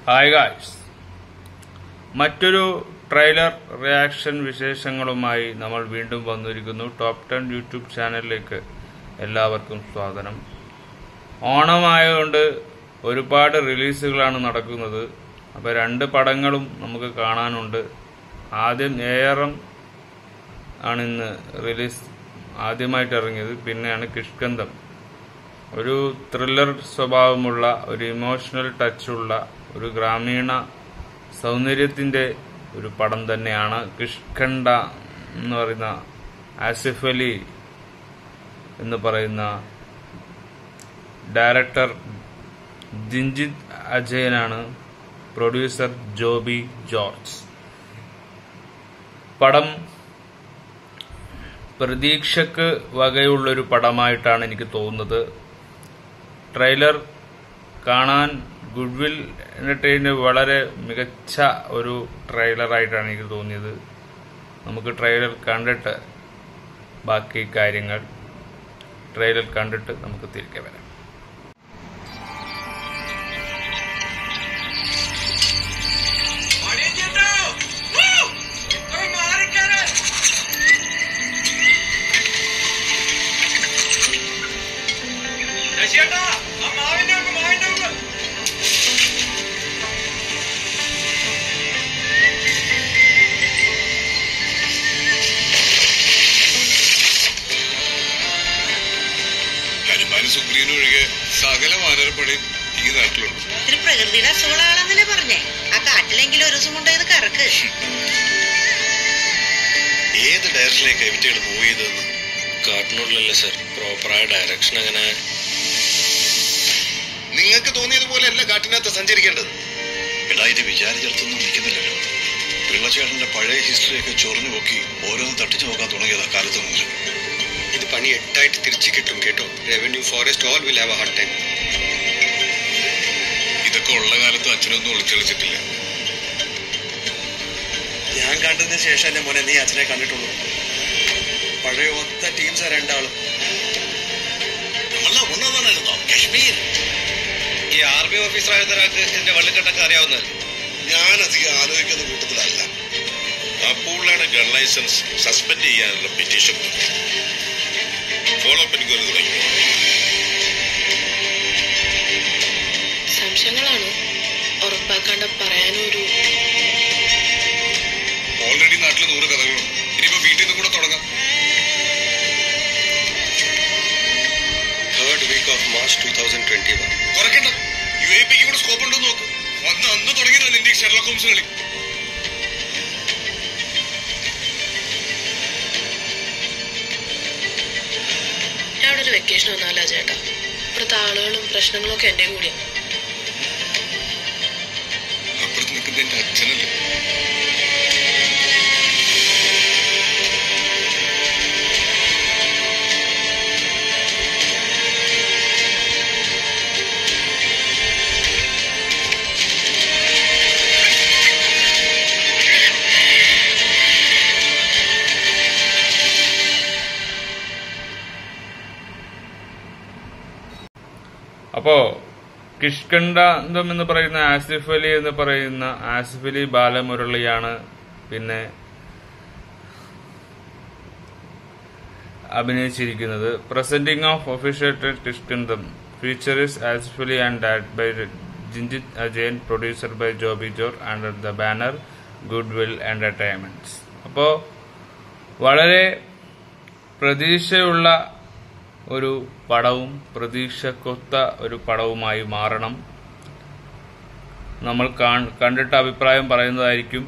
Hi guys മറ്റൊരു trailer reaction വിശേഷങ്ങളുമായി നമ്മൾ വീണ്ടും വന്നിരിക്കുന്നു ടോപ്പ് ടെൻ യൂട്യൂബ് ചാനലിലേക്ക് എല്ലാവർക്കും സ്വാഗതം ഓണമായതുകൊണ്ട് ഒരുപാട് റിലീസുകളാണ് നടക്കുന്നത് അപ്പോൾ രണ്ട് പടങ്ങളും നമുക്ക് കാണാനുണ്ട് ആദ്യം ഏറം ആണ് ഇന്ന് റിലീസ് ആദ്യമായിട്ട് ഇറങ്ങിയത് പിന്നെയാണ് കിഷ്കന്ധം ഒരു ത്രില്ലർ സ്വഭാവമുള്ള ഒരു ഇമോഷണൽ ടച്ചുള്ള ഒരു ഗ്രാമീണ സൗന്ദര്യത്തിന്റെ ഒരു പടം തന്നെയാണ് കിഷ്കണ്ഠ എന്ന് പറയുന്ന ആസിഫ് അലി എന്ന് പറയുന്ന ഡയറക്ടർ ജിഞ്ചിത് അജയനാണ് പ്രൊഡ്യൂസർ ജോബി ജോർജ് പടം പ്രതീക്ഷക്ക് വകയുള്ളൊരു പടമായിട്ടാണ് എനിക്ക് തോന്നുന്നത് ട്രെയിലർ കാണാൻ ഗുഡ്വിൽ എന്റർടൈന് വളരെ മികച്ച ഒരു ട്രെയിലറായിട്ടാണ് എനിക്ക് തോന്നിയത് നമുക്ക് ട്രെയിലർ കണ്ടിട്ട് ബാക്കി കാര്യങ്ങൾ ട്രെയിലർ കണ്ടിട്ട് നമുക്ക് തിരികെ വരാം അടിയന്തോ! വൂ! ഒരു മാറിക്കാരൻ! ശശിയേട്ടാ, ആ മാവിന്റെ ഒക്കെ, മാവിന്റെ ഒക്കെ. ഹനുമാനും സുഗ്രീവനും ഒഴികെ സകല വാനരപ്പടയും ഈ നാട്ടിലുണ്ട് ഇത്തിരി പ്രകൃതിയുടെ അസുഖങ്ങളാണെന്നല്ലേ പറഞ്ഞേ ആ കാട്ടിലെങ്കിലും ഒരു ദിവസം കൊണ്ടുപോയത് കറക്ക് ഏത് ഡയറക്ഷനിലേക്ക് കൈവിറ്റുകൾ മൂവ് ചെയ്തതെന്ന് കാട്ടിനുള്ളിലല്ലേ സർ പ്രോപ്പറായ ഡയറക്ഷൻ അങ്ങനെ നിങ്ങൾക്ക് തോന്നിയതുപോലെ അല്ല കാട്ടിനകത്ത് സഞ്ചരിക്കേണ്ടത് എടാ ഇത് വിചാരിച്ചിടത്തൊന്നും നിൽക്കുന്നില്ലല്ലോ പിള്ളച്ചേട്ടന്റെ പഴയ ഹിസ്റ്ററിയൊക്കെ ചൊറിഞ്ഞു പൊക്കി ഓരോന്ന് തട്ടിച്ചു നോക്കാൻ തുടങ്ങിയതാ കാലത്ത് മുതൽ ഇത് പണി എട്ടായിട്ട് തിരിച്ചു കിട്ടും കേട്ടോ revenue forest all will have hard time ഇതൊക്കെ ഉള്ള കാലത്തും അച്ഛനൊന്നും ഒളിച്ചളിച്ചിട്ടില്ല ഞാൻ കണ്ടതിന് ശേഷമല്ലേ മോനെ നീ അച്ഛനെ കണ്ടിട്ടുള്ളൂ പഴയ ഒത്ത ടീംസാ രണ്ടാളും നമ്മളെ ഒന്നതാണല്ലോ കശ്മീർ ഈ ആർമി ഓഫീസറായിരുന്ന ഒരാൾക്ക് ഇതിന്റെ വള്ളിക്കെട്ടൊക്കെ അറിയാവുന്നതല്ലേ ഞാൻ അധികം ആലോചിക്കുന്ന കൂട്ടത്തിലല്ല അപ്പോഴാണ് ഗൺ ലൈസൻസ് സസ്പെൻഡ് ചെയ്യാനുള്ള പെറ്റീഷൻ ഫോളോ അപ്പ് എനിക്ക് തുടങ്ങി സംശയങ്ങളാണ് ഉറപ്പാക്കാണ്ട് പറയാനും ഒരു ഓൾറെഡി നാട്ടിൽ നൂറ് കഥകളുണ്ട് ഇനിയിപ്പോ വീട്ടിൽ നിന്ന് കൂടെ തുടങ്ങാം third week of March two thousand twenty one കുറയ്ക്കണ്ട യു എ പിക്ക് കൂടെ സ്കോപ്പ് ഉണ്ടോ നോക്ക് അന്ന് അന്ന് തുടങ്ങിയതാണ് നിന്റെ ഈ ഷെർലക് ഹോംസ് കളി ഞാൻ അവിടെ ഒരു വെക്കേഷൻ വന്നാലാ ചേട്ടാ ഇപ്പോഴത്തെ ആളുകളും പ്രശ്നങ്ങളും ഒക്കെ എൻ്റെ കൂടിയാണ് അപ്പുറത്ത് നിൽക്കുന്ന എന്റെ അച്ഛനല്ലേ അപ്പോ കിഷ്കണ്ഠാന്തം എന്ന് പറയുന്ന ആസിഫ് അലി എന്ന് പറയുന്ന ആസിഫ് അലി ബാലമുരളിയാണ് പിന്നെ അഭിനയിച്ചിരിക്കുന്നത് presenting of official Kishkindham features Asif Ali and direct by Jinjith Ajayan producer by Joby George under the banner goodwill entertainments അപ്പോ വളരെ പ്രതീക്ഷയുള്ള ഒരു പടവും പ്രതീക്ഷക്കൊത്ത ഒരു പടവുമായി മാറണം നമ്മൾ കാൺ- കണ്ടിട്ട് അഭിപ്രായം പറയുന്നതായിരിക്കും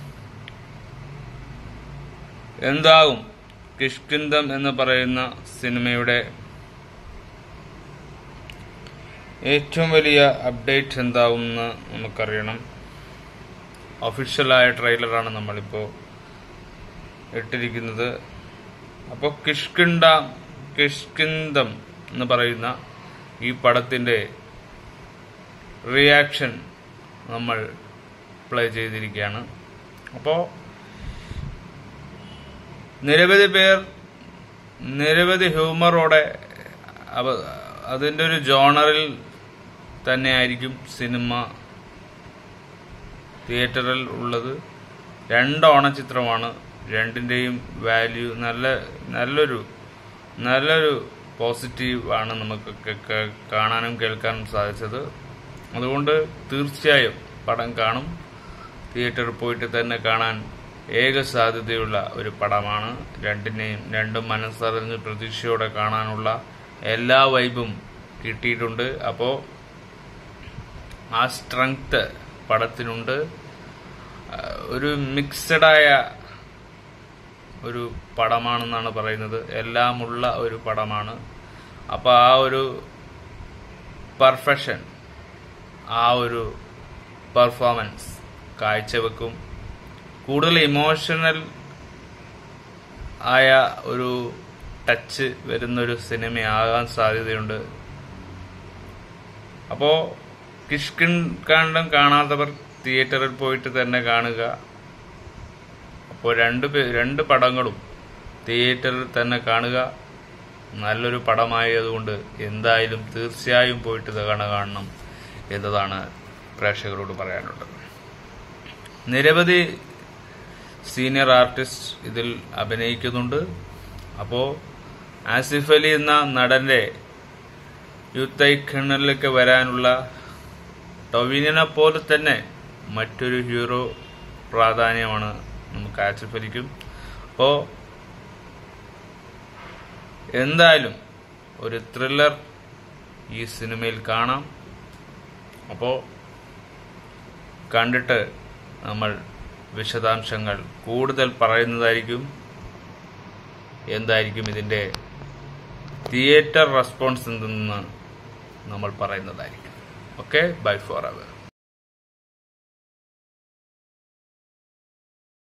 എന്താകും കിഷ്കിന്തം എന്ന് പറയുന്ന സിനിമയുടെ ഏറ്റവും വലിയ അപ്ഡേറ്റ് എന്താവുമെന്ന് നമുക്കറിയണം ഒഫീഷ്യലായ ട്രെയിലറാണ് നമ്മളിപ്പോൾ ഇട്ടിരിക്കുന്നത് അപ്പോൾ കിഷ്കിണ്ട കിഷ്കിന്തം എന്ന് പറയുന്ന ഈ പടത്തിന്റെ റിയാക്ഷൻ നമ്മൾ പ്ലേ ചെയ്തിരിക്കുകയാണ് അപ്പോൾ നിരവധി പേർ നിരവധി ഹ്യൂമറോടെ അവ- അതിൻ്റെ ഒരു ജോണറിൽ തന്നെയായിരിക്കും സിനിമ തിയേറ്ററിൽ ഉള്ളത് രണ്ട് ഓണച്ചിത്രമാണ് രണ്ടിൻ്റെയും വാല്യൂ നല്ല നല്ലൊരു നല്ലൊരു പോസിറ്റീവ് ആണ് നമുക്ക് കേ- കേ- കാണാനും കേൾക്കാനും സാധിച്ചത് അതുകൊണ്ട് തീർച്ചയായും പടം കാണും തിയേറ്ററിൽ പോയിട്ട് തന്നെ കാണാൻ ഏക സാധ്യതയുള്ള ഒരു പടമാണ് രണ്ടിനെയും രണ്ടും മനസ്സറിഞ്ഞ് പ്രതീക്ഷയോടെ കാണാനുള്ള എല്ലാ വൈബും കിട്ടിയിട്ടുണ്ട് അപ്പോൾ ആ സ്ട്രെങ്ത് പടത്തിനുണ്ട് ആ, ഒരു മിക്സഡായ ഒരു പടമാണെന്നാണ് പറയുന്നത് എല്ലാമുള്ള ഒരു പടമാണ് അപ്പോൾ ആ ഒരു പെർഫെക്ഷൻ ആ ഒരു പെർഫോമൻസ് കാഴ്ചവെക്കും കൂടുതൽ ഇമോഷണൽ ആയ ഒരു ടച്ച് വരുന്നൊരു സിനിമയാകാൻ സാധ്യതയുണ്ട് അപ്പോൾ കിഷ്കിൻ കാണ്ഡം കാണാത്തവർ തിയേറ്ററിൽ പോയിട്ട് തന്നെ കാണുക അപ്പോൾ രണ്ട് പേ- രണ്ട് പടങ്ങളും തിയേറ്ററിൽ തന്നെ കാണുക നല്ലൊരു പടമായതുകൊണ്ട് എന്തായാലും തീർച്ചയായും പോയിട്ട് ഇത് കാണ കാണണം എന്നതാണ് പ്രേക്ഷകരോട് പറയാനുള്ളത് നിരവധി സീനിയർ ആർട്ടിസ്റ്റ് ഇതിൽ അഭിനയിക്കുന്നുണ്ട് അപ്പോൾ ആസിഫ് അലി എന്ന നടന്റെ യൂത്ത് ഐക്കണിലേക്ക് വരാനുള്ള ടൊവിനിനെ പോലെ തന്നെ മറ്റൊരു ഹീറോ പ്രാധാന്യമാണ് നമുക്ക് ആസിഫ് അലിക്കും അപ്പോൾ എന്തായാലും ഒരു ത്രില്ലർ ഈ സിനിമയിൽ കാണാം അപ്പോൾ കണ്ടിട്ട് നമ്മൾ വിശദാംശങ്ങൾ കൂടുതൽ പറയുന്നതായിരിക്കും എന്തായിരിക്കും ഇതിൻ്റെ തിയേറ്റർ റെസ്പോൺസ് എന്തെന്ന് നമ്മൾ പറയുന്നതായിരിക്കും ഓക്കെ ബൈ ഫോർ അവർ